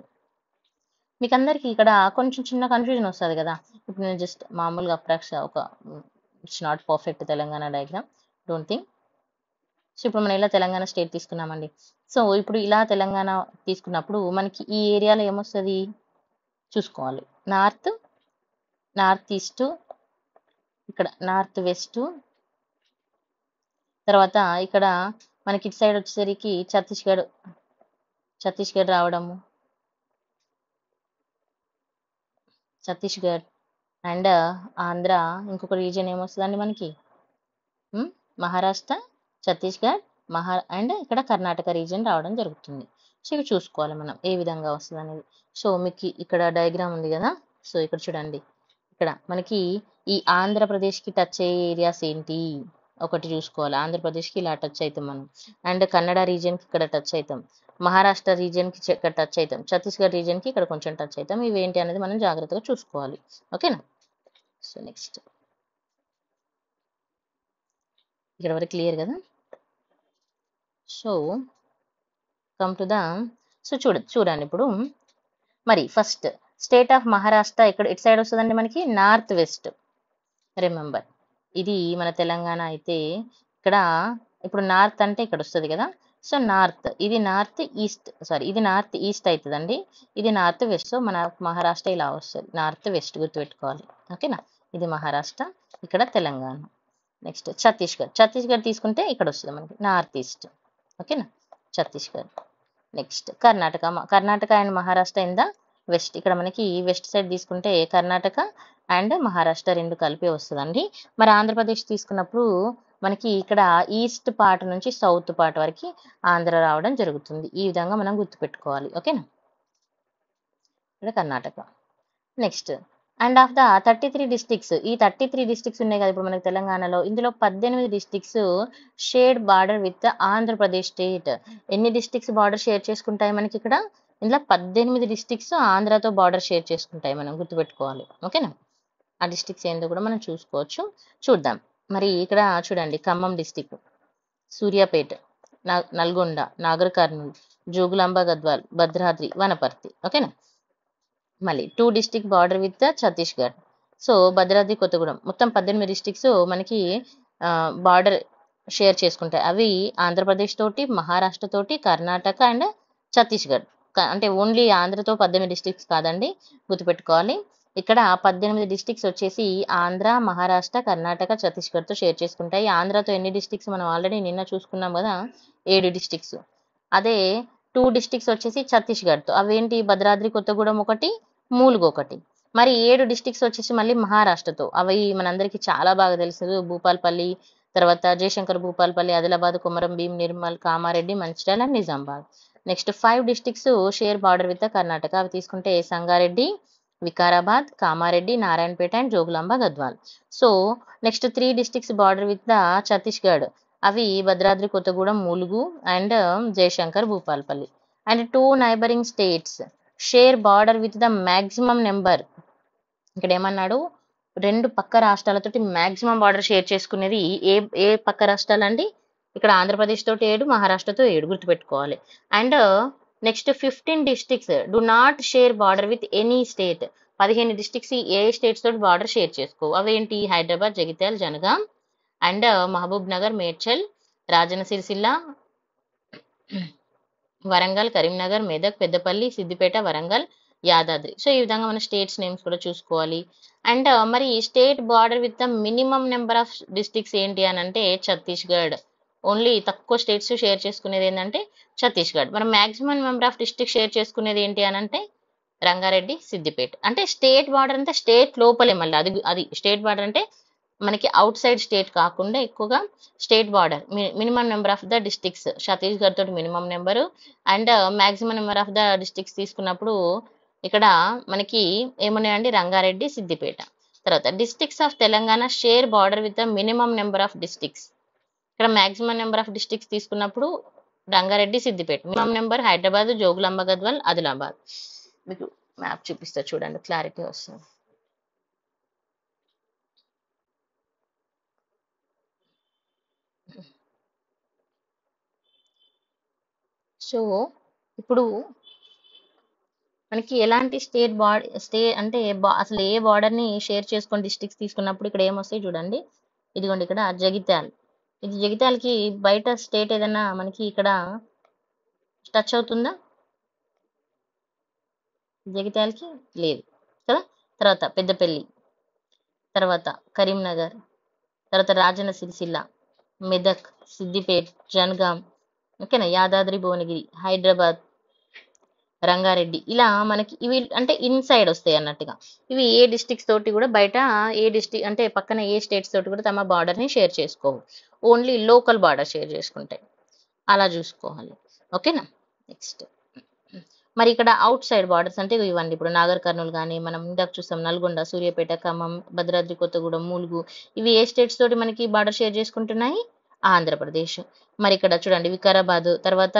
మీకు అందరికి ఇక్కడ కొంచెం చిన్న కన్ఫ్యూజన్ వస్తుంది కదా ఇప్పుడు నేను జస్ట్ మామూలుగా అప్రాక్స్ ఒక it's not perfect Telangana diagram don't think so ఇప్పుడు మనం ఇలా తెలంగాణ స్టేట్ తీసుకున్నామండి సో ఇప్పుడు ఇలా తెలంగాణ తీసుకున్నప్పుడు మనకి ఈ ఏరియాలో ఏమొస్తుంది చూసుకోవాలి నార్త్ నార్త్ ఈస్ట్ ఇక్కడ నార్త్ వెస్ట్ తర్వాత ఇక్కడ మనకి ఇటు సైడ్ వచ్చేసరికి ఛత్తీస్గఢ్ ఛత్తీస్గఢ్ రావడము ఛత్తీస్గఢ్ అండ్ ఆంధ్ర ఇంకొక రీజియన్ ఏమొస్తుందండి మనకి ఉమ్, మహారాష్ట్ర ఛత్తీస్గఢ్ మహా అండ్ ఇక్కడ కర్ణాటక రీజియన్ రావడం జరుగుతుంది సో ఇవి చూసుకోవాలి మనం ఏ విధంగా వస్తుంది అనేది సో మీకు ఇక్కడ డయాగ్రామ్ ఉంది కదా సో ఇక్కడ చూడండి ఇక్కడ మనకి ఈ ఆంధ్రప్రదేశ్కి టచ్ అయ్యే ఏరియాస్ ఏంటి ఒకటి చూసుకోవాలి ఆంధ్రప్రదేశ్కి ఇలా టచ్ అవుతాం మనం అండ్ కన్నడ రీజియన్కి ఇక్కడ టచ్ అవుతాం మహారాష్ట్ర రీజియన్కి ఇక్కడ టచ్ అవుతాం ఛత్తీస్గఢ్ రీజియన్కి ఇక్కడ కొంచెం టచ్ అవుతాం ఇవి ఏంటి అనేది మనం జాగ్రత్తగా చూసుకోవాలి ఓకేనా సో నెక్స్ట్ ఇక్కడ వరకు క్లియర్ కదా so come to the so చూడ చూడండి ఇప్పుడు మరి ఫస్ట్ స్టేట్ ఆఫ్ మహారాష్ట్ర ఇక్కడ ఇటు సైడ్ వస్తుందండి మనకి నార్త్ వెస్ట్ రిమెంబర్ ఇది మన తెలంగాణ అయితే ఇక్కడ ఇప్పుడు నార్త్ అంటే ఇక్కడ వస్తుంది కదా సో నార్త్ ఇది నార్త్ ఈస్ట్ సారీ ఇది నార్త్ ఈస్ట్ అవుతుందండి ఇది నార్త్ వెస్ట్ సో మన మహారాష్ట్ర ఇలా వస్తుంది నార్త్ వెస్ట్ గుర్తుపెట్టుకోవాలి ఓకేనా ఇది మహారాష్ట్ర ఇక్కడ తెలంగాణ నెక్స్ట్ ఛత్తీస్గఢ్ ఛత్తీస్గఢ్ తీసుకుంటే ఇక్కడ వస్తుంది మనకి నార్త్ ఈస్ట్ ఓకేనా ఛత్తీస్గఢ్ నెక్స్ట్ కర్ణాటక మ- Karnataka and Maharashtra in the west ఇక్కడ మనకి వెస్ట్ సైడ్ తీసుకుంటే కర్ణాటక అండ్ మహారాష్ట్ర రెండు కలిపి వస్తుందండి మరి ఆంధ్రప్రదేశ్ తీసుకున్నప్పుడు మనకి ఇక్కడ ఈస్ట్ పార్ట్ నుంచి సౌత్ పార్ట్ వరకు ఆంధ్ర రావడం జరుగుతుంది ఈ విధంగా మనం గుర్తుపెట్టుకోవాలి ఓకేనా ఇక్కడ Karnataka next and of the thirty three districts ఈ థర్టీ త్రీ డిస్ట్రిక్ట్స్ ఉన్నాయి కదా ఇప్పుడు మనకి తెలంగాణలో ఇందులో పద్దెనిమిది districts shade border with Andhra Pradesh state ఎన్ని డిస్ట్రిక్ట్స్ బార్డర్ షేర్ చేసుకుంటాయి మనకి ఇక్కడ ఇందులో పద్దెనిమిది డిస్ట్రిక్ట్స్ ఆంధ్రాతో బార్డర్ షేర్ చేసుకుంటాయి మనం గుర్తుపెట్టుకోవాలి ఓకేనా ఆ డిస్ట్రిక్ట్స్ ఏందో కూడా మనం చూసుకోవచ్చు చూద్దాం మరి ఇక్కడ చూడండి ఖమ్మం డిస్టిక్ సూర్యాపేట నా- నల్గొండ నాగర్ కర్నూలు జోగులాంబ గద్వాల్ భద్రాద్రి వనపర్తి ఓకేనా మళ్ళీ two district border with Chhattisgarh so Bhadradri Kothagudem మొత్తం పద్దెనిమిది డిస్టిక్స్ మనకి బార్డర్ షేర్ చేసుకుంటాయి అవి ఆంధ్రప్రదేశ్ తోటి మహారాష్ట్ర తోటి కర్ణాటక అండ్ ఛత్తీస్గఢ్ క- అంటే ఓన్లీ ఆంధ్రతో పద్దెనిమిది డిస్ట్రిక్ట్స్ కాదండి గుర్తుపెట్టుకోవాలి ఇక్కడ పద్దెనిమిది డిస్ట్రిక్ట్స్ వచ్చేసి ఆంధ్ర మహారాష్ట్ర కర్ణాటక ఛత్తీస్గఢ్తో షేర్ చేసుకుంటాయి ఆంధ్రతో ఎన్ని డిస్ట్రిక్ట్స్ మనం ఆల్రెడీ నిన్న చూసుకున్నాం కదా ఏడు డిస్ట్రిక్ట్స్ అదే టూ డిస్ట్రిక్ట్స్ వచ్చేసి ఛత్తీస్గఢ్తో అవేంటి భద్రాద్రి కొత్తగూడెం ఒకటి మూలుగు ఒకటి మరి ఏడు డిస్ట్రిక్ట్స్ వచ్చేసి మళ్ళీ మహారాష్ట్రతో అవి మనందరికీ చాలా బాగా తెలుసు భూపాల్పల్లి తర్వాత Jayashankar Bhupalpally Adilabad Kumaram Bheem Nirmal Kamareddy Mancherial and Nizamabad next five districts share border with Karnataka అవి తీసుకుంటే Sangareddy Vikarabad Kamareddy Narayanpet and Jogulamba Gadwal so next three districts border with the Chhattisgarh అవి Bhadradri Kothagudem Mulugu and Jayashankar Bhupalpally and two neighbouring states share border with the maximum number ఇక్కడ ఏమన్నాడు రెండు పక్క రాష్ట్రాలతోటి మ్యాక్సిమం బార్డర్ షేర్ చేసుకునేది ఏ ఏ పక్క రాష్ట్రాలండి ఇక్కడ ఆంధ్రప్రదేశ్ తోటి ఏడు మహారాష్ట్రతో ఏడు గుర్తుపెట్టుకోవాలి and next fifteen districts do not share border with any state పదిహేను డిస్టిక్స్ ఏ స్టేట్స్ తోటి బార్డర్ షేర్ చేసుకో అవేంటి హైదరాబాద్ జగిత్యాల జనగాం అండ్ మహబూబ్ నగర్ మేడ్చల్ రాజన్న సిరిసిల్ల వరంగల్ కరీంనగర్ మెదక్ పెద్దపల్లి సిద్దిపేట వరంగల్ యాదాద్రి సో ఈ విధంగా మన స్టేట్స్ నేమ్స్ కూడా చూసుకోవాలి అండ్ మరి state border with the minimum number of districts ఏంటి అని అంటే ఛత్తీస్గఢ్ ఓన్లీ తక్కువ స్టేట్స్ షేర్ చేసుకునేది ఏంటంటే ఛత్తీస్గఢ్ మరి maximum number of district share చేసుకునేది ఏంటి అని అంటే రంగారెడ్డి సిద్దిపేట అంటే స్టేట్ బార్డర్ అంటే స్టేట్ లోపలే మళ్ళీ అది అది స్టేట్ బార్డర్ అంటే మనకి అవుట్ సైడ్ స్టేట్ కాకుండా ఎక్కువగా state border minimum number of the districts Chhattisgarh తోటి minimum number and maximum number of the districts తీసుకున్నప్పుడు ఇక్కడ మనకి ఏమున్నాయండి రంగారెడ్డి సిద్దిపేట తర్వాత districts of Telangana share border with the minimum number of districts ఇక్కడ మాక్సిమం నెంబర్ ఆఫ్ డిస్ట్రిక్ట్స్ తీసుకున్నప్పుడు రంగారెడ్డి సిద్దిపేట మినిమం నెంబర్ హైదరాబాద్ జోగులాంబ గద్వాల్ ఆదిలాబాద్ మీకు map చూపిస్తా చూడండి క్లారిటీ వస్తుంది సో ఇప్పుడు మనకి ఎలాంటి స్టేట్ బార్డ్ స్టే అంటే బా- అసలు ఏ border ని షేర్ చేసుకొని డిస్ట్రిక్ట్స్ తీసుకున్నప్పుడు ఇక్కడ ఏమొస్తాయి చూడండి ఇదిగోండి ఇక్కడ జగిత్యాల ఇది జగిత్యాలకి బయట స్టేట్ ఏదైనా మనకి ఇక్కడ టచ్ అవుతుందా జగిత్యాలకి లేదు కదా తర్వాత పెద్దపల్లి తర్వాత కరీంనగర్ తర్వాత రాజన్న సిరిసిల్ల మెదక్ సిద్దిపేట్ జనగాం ఓకేనా యాదాద్రి భువనగిరి హైదరాబాద్ రంగారెడ్డి ఇలా మనకి ఇవి అంటే ఇన్సైడ్ వస్తాయి అన్నట్టుగా ఇవి ఏ డిస్ట్రిక్ట్స్ తోటి కూడా బయట ఏ డిస్ట్రిక్ట్ అంటే పక్కన ఏ స్టేట్స్ తోటి కూడా తమ border ని షేర్ చేసుకోవు ఓన్లీ లోకల్ బార్డర్ షేర్ చేసుకుంటాయి అలా చూసుకోవాలి ఓకేనా నెక్స్ట్ మరి ఇక్కడ అవుట్ సైడ్ బార్డర్స్ అంటే ఇగో ఇవ్వండి ఇప్పుడు నాగర్ కర్నూలు కానీ మనం ఇందాక చూస్తాం నల్గొండ సూర్యాపేట ఖమ్మం భద్రాద్రి కొత్తగూడెం ములుగు ఇవి ఏ స్టేట్స్ తోటి మనకి బార్డర్ షేర్ చేసుకుంటున్నాయి ఆంధ్రప్రదేశ్ మరి ఇక్కడ చూడండి వికారాబాద్ తర్వాత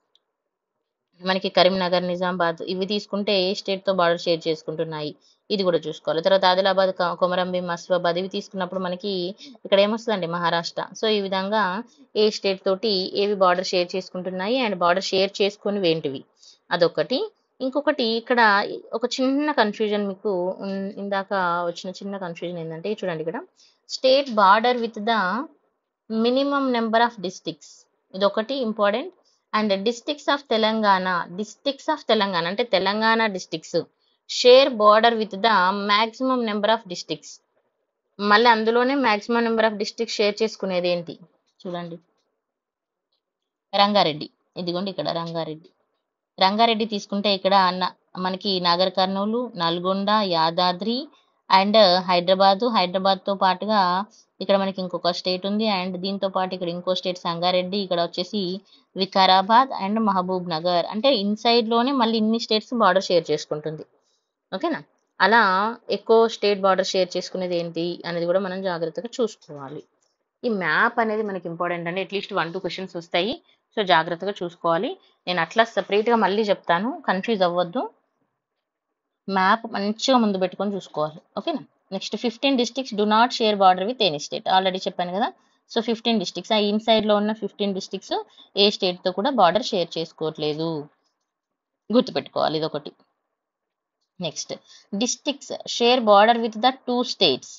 మనకి కరీంనగర్ నిజామాబాద్ ఇవి తీసుకుంటే ఏ స్టేట్ తో బార్డర్ షేర్ చేసుకుంటున్నాయి ఇది కూడా చూసుకోవాలి తర్వాత ఆదిలాబాద్ క- కొమరంభీం మసిఫాబాద్ ఇవి తీసుకున్నప్పుడు మనకి ఇక్కడ ఏమొస్తుందండి మహారాష్ట్ర సో ఈ విధంగా ఏ స్టేట్ తోటి ఏవి బార్డర్ షేర్ చేసుకుంటున్నాయి అండ్ బార్డర్ షేర్ చేసుకుని ఏంటివి అదొకటి ఇంకొకటి ఇక్కడ ఒక చిన్న కన్ఫ్యూజన్ మీకు ఉన్- ఇందాక వచ్చిన చిన్న కన్ఫ్యూజన్ ఏంటంటే చూడండి ఇక్కడ state border with the minimum number of districts ఇదొకటి important and districts of Telangana districts of Telangana అంటే Telangana districts share border with the maximum number of districts మళ్ళీ అందులోనే maximum number of districts share చేసుకునేది ఏంటి చూడండి రంగారెడ్డి ఇదిగోండి ఇక్కడ రంగారెడ్డి రంగారెడ్డి తీసుకుంటే ఇక్కడ న- మనకి నాగర్ కర్నూలు నల్గొండ యాదాద్రి అండ్ హైదరాబాద్ హైదరాబాద్ తో పాటుగా ఇక్కడ మనకి ఇంకొక స్టేట్ ఉంది అండ్ దీంతో పాటు ఇక్కడ ఇంకో స్టేట్ సంగారెడ్డి ఇక్కడ వచ్చేసి వికారాబాద్ అండ్ మహబూబ్ నగర్ అంటే ఇన్సైడ్ లోనే మళ్ళీ ఇన్ని స్టేట్స్ బార్డర్ షేర్ చేసుకుంటుంది ఓకేనా అలా ఎక్కువ స్టేట్ బార్డర్ షేర్ చేసుకునేది ఏంటి అనేది కూడా మనం జాగ్రత్తగా చూసుకోవాలి ఈ మ్యాప్ అనేది మనకి ఇంపార్టెంట్ అండి అట్లీస్ట్ వన్ టూ క్వశ్చన్స్ వస్తాయి సో జాగ్రత్తగా చూసుకోవాలి నేను అట్లా separate గా మళ్ళీ చెప్తాను కన్ఫ్యూజ్ అవ్వద్దు మ్యాప్ మంచిగా ముందు పెట్టుకొని చూసుకోవాలి ఓకేనా next fifteen districts do not share border with any state already చెప్పాను కదా సో ఫిఫ్టీన్ డిస్ట్రిక్ట్స్ ఆ ఇన్సైడ్ లో ఉన్న ఫిఫ్టీన్ డిస్ట్రిక్ట్స్ ఏ స్టేట్ తో కూడా బార్డర్ షేర్ చేసుకోవట్లేదు గుర్తుపెట్టుకోవాలి ఇదొకటి next districts share border with the two states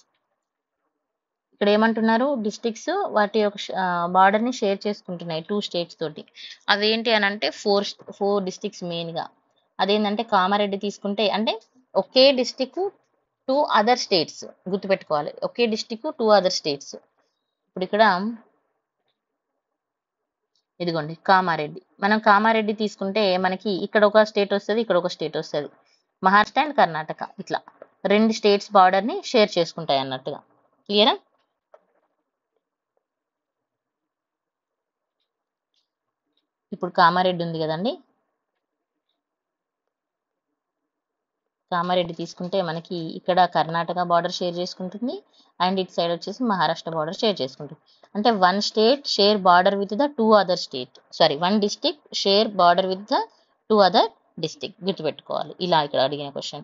ఇక్కడ ఏమంటున్నారు డిస్ట్రిక్ట్స్ వాటి యొక్క బార్డర్ ని షేర్ చేసుకుంటున్నాయి టూ స్టేట్స్ తోటి అవేంటి అని అంటే ఫోర్ ఫోర్ డిస్ట్రిక్ట్స్ మెయిన్ గా అదేంటంటే కామారెడ్డి తీసుకుంటే అంటే ఒకే డిస్టిక్ టూ అదర్ స్టేట్స్ గుర్తుపెట్టుకోవాలి ఒకే డిస్టిక్ టూ అదర్ స్టేట్స్ ఇప్పుడు ఇక్కడ ఇదిగోండి కామారెడ్డి మనం కామారెడ్డి తీసుకుంటే మనకి ఇక్కడ ఒక స్టేట్ వస్తుంది ఇక్కడ ఒక స్టేట్ వస్తుంది మహారాష్ట్ర అండ్ కర్ణాటక ఇట్లా రెండు స్టేట్స్ బార్డర్ ని షేర్ చేసుకుంటాయి అన్నట్టుగా క్లియరా ఇప్పుడు కామారెడ్డి ఉంది కదండి కామారెడ్డి తీసుకుంటే మనకి ఇక్కడ కర్ణాటక బార్డర్ షేర్ చేసుకుంటుంది అండ్ ఇటు సైడ్ వచ్చేసి మహారాష్ట్ర బార్డర్ షేర్ చేసుకుంటుంది అంటే one state share border with the two other state sorry one district share border with the two other district గుర్తుపెట్టుకోవాలి ఇలా ఇక్కడ అడిగిన క్వశ్చన్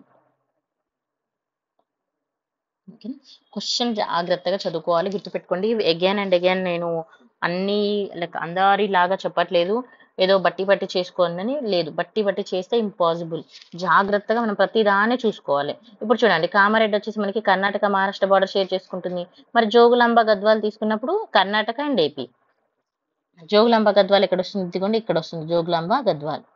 క్వశ్చన్ జాగ్రత్తగా చదువుకోవాలి గుర్తుపెట్టుకోండి అగైన్ అండ్ అగైన్ నేను అన్ని లైక్ అందరి లాగా చెప్పట్లేదు ఏదో బట్టి బట్టి చేసుకోండి లేదు బట్టి బట్టి చేస్తే ఇంపాసిబుల్ జాగ్రత్తగా మనం ప్రతి దాన్ని చూసుకోవాలి ఇప్పుడు చూడండి కామారెడ్డి వచ్చేసి మనకి కర్ణాటక మహారాష్ట్ర బార్డర్ షేర్ చేసుకుంటుంది మరి జోగులాంబ గద్వాల్ తీసుకున్నప్పుడు కర్ణాటక అండ్ ఏపీ జోగులాంబ గద్వాల్ ఎక్కడ వస్తుంది ఇదిగోండి ఇక్కడ వస్తుంది జోగులాంబ గద్వాల్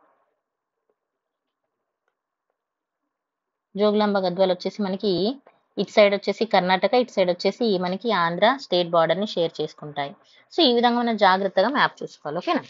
జోగులాంబ గద్వాల్ వచ్చేసి మనకి ఇటు సైడ్ వచ్చేసి కర్ణాటక ఇటు సైడ్ వచ్చేసి మనకి ఆంధ్ర స్టేట్ బార్డర్ ని షేర్ చేసుకుంటాయి సో ఈ విధంగా మనం జాగ్రత్తగా మ్యాప్ చూసుకోవాలి ఓకేనా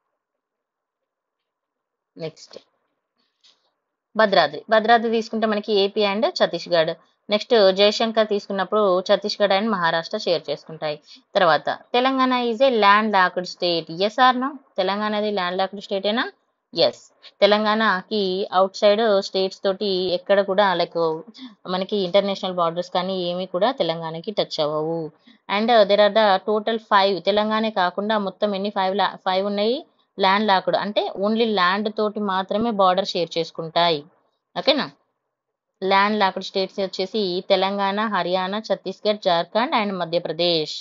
నెక్స్ట్ భద్రాద్రి భద్రాద్రి తీసుకుంటే మనకి AP and Chhattisgarh next Jayashankar తీసుకున్నప్పుడు ఛత్తీస్గఢ్ అండ్ మహారాష్ట్ర షేర్ చేసుకుంటాయి తర్వాత Telangana is a land locked state yes or no Telangana అనేది ల్యాండ్ లాక్డ్ స్టేటేనా ఎస్ తెలంగాణకి అవుట్ సైడ్ స్టేట్స్ తోటి ఎక్కడ కూడా లైక్ మనకి ఇంటర్నేషనల్ బార్డర్స్ కానీ ఏమీ కూడా తెలంగాణకి టచ్ అవ్వవు and there are the total five Telangana కాకుండా మొత్తం ఎన్ని ఫైవ్ ఫైవ్ ఉన్నాయి ల్యాండ్ లాక్డ్ అంటే ఓన్లీ ల్యాండ్ తోటి మాత్రమే బార్డర్ షేర్ చేసుకుంటాయి ఓకేనా ల్యాండ్ లాక్డ్ స్టేట్స్ వచ్చేసి Telangana Haryana Chhattisgarh Jharkhand and Madhya Pradesh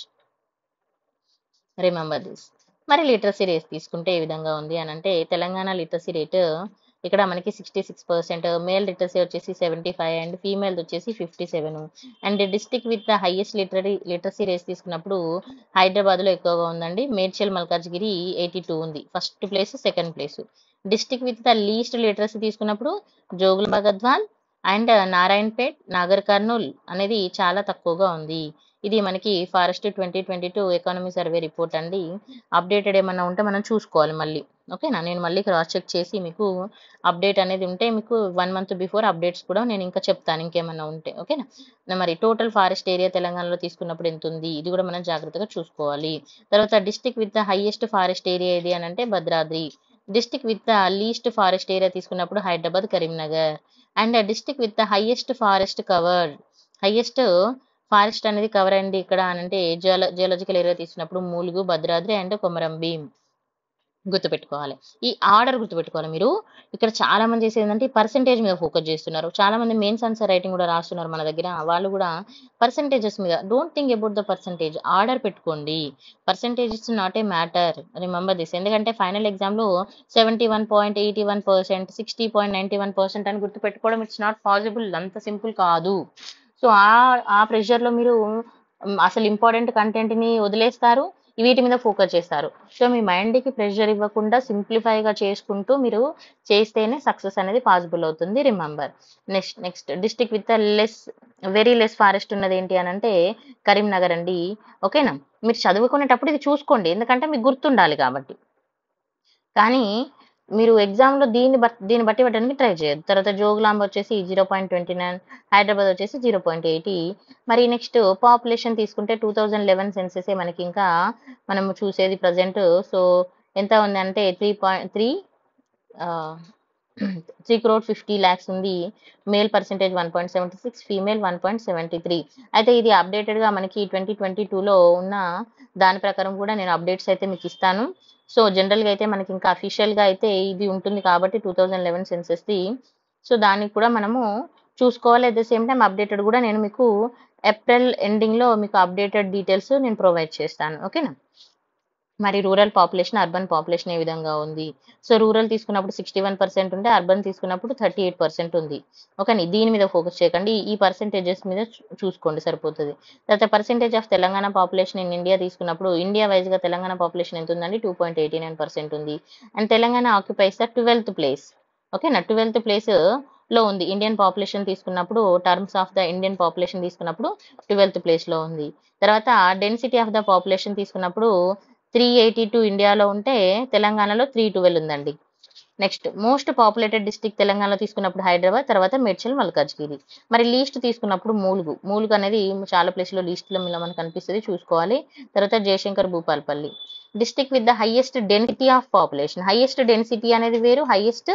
remember this మరి లిటరసీ రేట్ తీసుకుంటే ఏ విధంగా ఉంది అని అంటే తెలంగాణ లిటరసీ రేట్ ఇక్కడ మనకి sixty six percent male literacy వచ్చేసి సెవెంటీ ఫైవ్ అండ్ ఫీమేల్ వచ్చేసి fifty seven and district with the highest లిటరీ లిటరసీ రేస్ తీసుకున్నప్పుడు హైదరాబాద్లో ఎక్కువగా ఉందండి మేడ్చల్ మల్కాజ్గిరి ఎయిటీ టూ ఉంది first place second place district with the least literacy తీసుకున్నప్పుడు జోగులాంబ గద్వాల్ అండ్ నారాయణపేట్ నాగర్ కర్నూల్ అనేది చాలా తక్కువగా ఉంది ఇది మనకి forest twenty twenty two economy survey report అండి అప్డేటెడ్ ఏమన్నా ఉంటే మనం చూసుకోవాలి మళ్ళీ ఓకేనా నేను మళ్ళీ క్రాస్ చెక్ చేసి మీకు అప్డేట్ అనేది ఉంటే మీకు వన్ మంత్ బిఫోర్ అప్డేట్స్ కూడా నేను ఇంకా చెప్తాను ఇంకేమన్నా ఉంటే ఓకేనా నా మరి టోటల్ ఫారెస్ట్ ఏరియా తెలంగాణలో తీసుకున్నప్పుడు ఎంత ఉంది ఇది కూడా మనం జాగ్రత్తగా చూసుకోవాలి తర్వాత district with the highest forest area ఏది అని అంటే Bhadradri district with the least forest area తీసుకున్నప్పుడు Hyderabad Karimnagar and district with the highest forest cover highest forest అనేది కవర్ అయింది ఇక్కడ అని అంటే జియోల జియోలజికల్ ఏరియా తీసుకున్నప్పుడు మూలుగు భద్రాద్రి అండ్ కొమరంభీం గుర్తుపెట్టుకోవాలి ఈ ఆర్డర్ గుర్తుపెట్టుకోవాలి మీరు ఇక్కడ చాలా మంది చేసేది ఏంటంటే పర్సంటేజ్ మీద ఫోకస్ చేస్తున్నారు చాలా మంది మెయిన్స్ ఆన్సర్ రైటింగ్ కూడా రాస్తున్నారు మన దగ్గర వాళ్ళు కూడా పర్సంటేజెస్ మీద don't think about the percentage order పెట్టుకోండి percentage is not a matter remember this ఎందుకంటే ఫైనల్ ఎగ్జామ్లో seventy one point eighty one percent sixty point ninety one percent అని గుర్తుపెట్టుకోవడం ఇట్స్ నాట్ పాసిబుల్ అంత సింపుల్ కాదు సో ఆ ఆ ప్రెషర్లో మీరు మ్, అసలు ఇంపార్టెంట్ కంటెంట్ని వదిలేస్తారు వీటి మీద ఫోకస్ చేస్తారు సో మీ మైండ్కి ప్రెషర్ ఇవ్వకుండా సింప్లిఫైగా చేసుకుంటూ మీరు చేస్తేనే సక్సెస్ అనేది పాసిబుల్ అవుతుంది remember next next district with less very less forest ఉన్నది ఏంటి అని అంటే కరీంనగర్ అండి ఓకేనా మీరు చదువుకునేటప్పుడు ఇది చూసుకోండి ఎందుకంటే మీకు గుర్తుండాలి కాబట్టి కానీ మీరు ఎగ్జామ్లో దీన్ని బట్టి దీన్ని బట్టి పెట్టడానికి ట్రై చేయొద్దు తర్వాత జోగులాంబ వచ్చేసి zero point twenty nine Hyderabad వచ్చేసి జీరో పాయింట్ ఎయిటీ మరి నెక్స్ట్ పాపులేషన్ తీసుకుంటే టూ థౌజండ్ లెవెన్ సెన్సెసే మనకి ఇంకా మనం చూసేది ప్రజెంట్ సో ఎంత ఉంది అంటే three point three three crore fifty lakhs ఉంది male percentage one point seventy six female one point seventy three అయితే ఇది అప్డేటెడ్గా మనకి ట్వంటీ ట్వంటీ టూలో ఉన్న దాని ప్రకారం కూడా నేను అప్డేట్స్ అయితే మీకు ఇస్తాను సో జనరల్గా అయితే మనకి ఇంకా అఫీషియల్గా అయితే ఇది ఉంటుంది కాబట్టి టూ థౌజండ్ లెవెన్ సెన్సెస్ది సో దానికి కూడా మనము చూసుకోవాలి at the same time updated కూడా నేను మీకు ఏప్రిల్ ఎండింగ్లో మీకు అప్డేటెడ్ డీటెయిల్స్ నేను ప్రొవైడ్ చేస్తాను ఓకేనా మరి రూరల్ పాపులేషన్ అర్బన్ పాపులేషన్ ఏ విధంగా ఉంది సో రూరల్ తీసుకున్నప్పుడు సిక్స్టీ వన్ పర్సెంట్ ఉంటే అర్బన్ తీసుకున్నప్పుడు థర్టీ ఎయిట్ పర్సెంట్ ఉంది ఓకే దీని మీద ఫోకస్ చేయకండి ఈ పర్సెంటేజెస్ మీద చూ- చూసుకోండి సరిపోతుంది తర్వాత percentage of Telangana population in India తీసుకున్నప్పుడు ఇండియా వైజ్గా తెలంగాణ పాపులేషన్ ఎంత ఉందండి two point eighty nine percent ఉంది and Telangana occupies the twelfth place ఓకేనా ట్వెల్త్ ప్లేస్ లో ఉంది ఇండియన్ పాపులేషన్ తీసుకున్నప్పుడు terms of the Indian population తీసుకున్నప్పుడు ట్వెల్త్ ప్లేస్ లో ఉంది తర్వాత డెన్సిటీ ఆఫ్ ద పాపులేషన్ తీసుకున్నప్పుడు త్రీ ఎయిటీ టూ ఇండియాలో ఉంటే తెలంగాణలో త్రీ ట్వెల్వ్ ఉందండి నెక్స్ట్ మోస్ట్ పాపులేటెడ్ డిస్టిక్ తెలంగాణలో తీసుకున్నప్పుడు హైదరాబాద్ తర్వాత మేడ్చల్ మల్కాజ్గిరి మరి లీస్ట్ తీసుకున్నప్పుడు మూలుగు మూలుగు అనేది చాలా ప్లేస్లో లీస్ట్లో మీద మనకు కనిపిస్తుంది చూసుకోవాలి తర్వాత Jayashankar Bhupalpally district with the highest density of population highest density అనేది వేరు హైయెస్ట్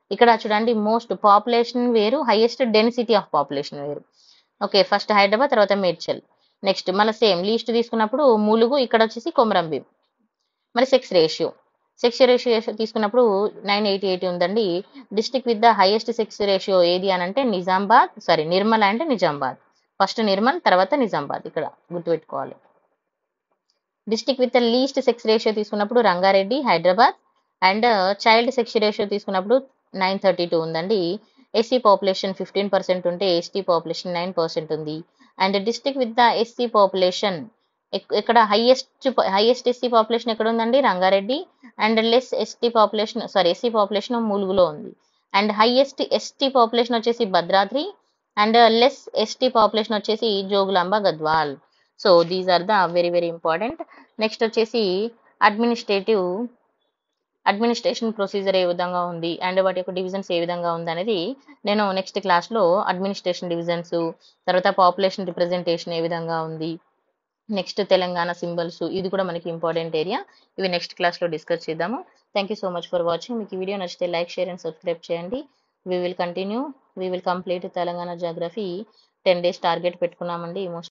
ఇక్కడ చూడండి మోస్ట్ పాపులేషన్ వేరు హైయెస్ట్ డెన్సిటీ ఆఫ్ పాపులేషన్ వేరు ఓకే ఫస్ట్ హైదరాబాద్ తర్వాత మేడ్చల్ నెక్స్ట్ మళ్ళీ సేమ్ లీస్ట్ తీసుకున్నప్పుడు ములుగు ఇక్కడ వచ్చేసి కొమరంభీం మరి సెక్స్ రేషియో సెక్స్ రేషియో తీసుకున్నప్పుడు నైన్ ఎయిటీ ఎయిటీ ఉందండి district with the highest sex ratio ఏది అని అంటే నిజామాబాద్ సారీ నిర్మల్ అంటే నిజామాబాద్ ఫస్ట్ నిర్మల్ తర్వాత నిజామాబాద్ ఇక్కడ గుర్తుపెట్టుకోవాలి district with the least sex ratio తీసుకున్నప్పుడు Rangareddy Hyderabad and child sex ratio తీసుకున్నప్పుడు నైన్ థర్టీ టూ ఉందండి ఎస్సీ పాపులేషన్ ఫిఫ్టీన్ పర్సెంట్ ఉంటే ఎస్టీ పాపులేషన్ నైన్ పర్సెంట్ ఉంది and district with the SC population ఇక్కడ హైయెస్ట్ హైయెస్ట్ ఎస్సీ పాపులేషన్ ఎక్కడ ఉందండి Rangareddy and less ST population sorry SC population ములుగులో ఉంది and highest ST population వచ్చేసి Bhadradri and less ST population వచ్చేసి Jogulamba Gadwal so these are the very very important next వచ్చేసి administrative administration procedure ఏ విధంగా ఉంది అండ్ వాటి యొక్క డివిజన్స్ ఏ విధంగా ఉంది అనేది నేను నెక్స్ట్ క్లాస్లో అడ్మినిస్ట్రేషన్ డివిజన్స్ తర్వాత పాపులేషన్ రిప్రజెంటేషన్ ఏ విధంగా ఉంది నెక్స్ట్ తెలంగాణ సింబల్స్ ఇది కూడా మనకి ఇంపార్టెంట్ ఏరియా ఇవి నెక్స్ట్ క్లాస్లో డిస్కస్ చేద్దాము thank you so much for watching మీకు ఈ వీడియో నచ్చితే లైక్ షేర్ అండ్ సబ్స్క్రైబ్ చేయండి we will continue we will complete Telangana geography ten days target పెట్టుకున్నామండి మోస్ట్